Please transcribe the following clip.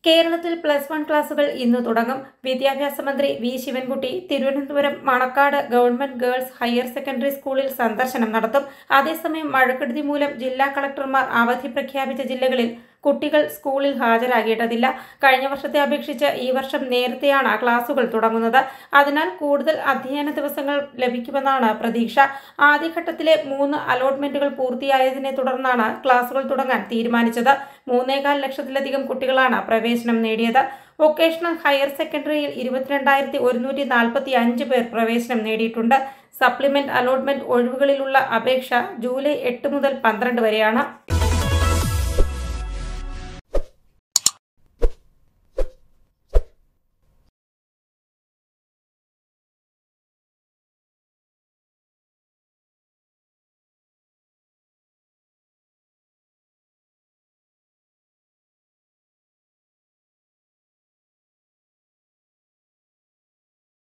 കേരളത്തിൽ plus one ക്ലാസുകൾ ഇന്ന് തുടങ്ങും വിദ്യാഭ്യാസ മന്ത്രി V Sivankutty Thiruvananthapuram Manacaud government girls higher secondary സ്കൂളിൽ സന്ദർശനം നടത്തും അതേസമയം മഴക്കെടുതി മൂലം ജില്ലാ കളക്ടർമാർ അവധി പ്രഖ്യാപിച്ച ജില്ലകളിൽ കുട്ടികൾ സ്കൂളിൽ ഹാജരാകേണ്ടതില്ല കഴിഞ്ഞ വർഷത്തെ അപേക്ഷിച്ച് ഈ വർഷം നേരത്തെയാണ് ക്ലാസുകൾ തുടങ്ങുന്നത് അതിനാൽ കൂടുതൽ അധ്യയന ദിവസങ്ങൾ ലഭിക്കുമെന്നാണ് പ്രതീക്ഷ ആദ്യഘട്ടത്തിലെ മൂന്ന് അലോട്ട്മെന്റുകൾ പൂർത്തിയായതിനെ തുടർന്നാണ് ക്ലാസുകൾ തുടങ്ങാൻ തീരുമാനിച്ചത് മൂന്നേകാൽ ലക്ഷത്തിലധികം കുട്ടികളാണ് പ്രവേശനം നേടിയത് വൊക്കേഷണൽ ഹയർ സെക്കൻഡറിയിൽ ഇരുപത്തിരണ്ടായിരത്തി ഒരുന്നൂറ്റി നാൽപ്പത്തി അഞ്ച് പേർ പ്രവേശനം നേടിയിട്ടുണ്ട് സപ്ലിമെന്റ് അലോട്ട്മെന്റ് ഒഴിവുകളിലുള്ള അപേക്ഷ ജൂലൈ എട്ട് മുതൽ പന്ത്രണ്ട് വരെയാണ്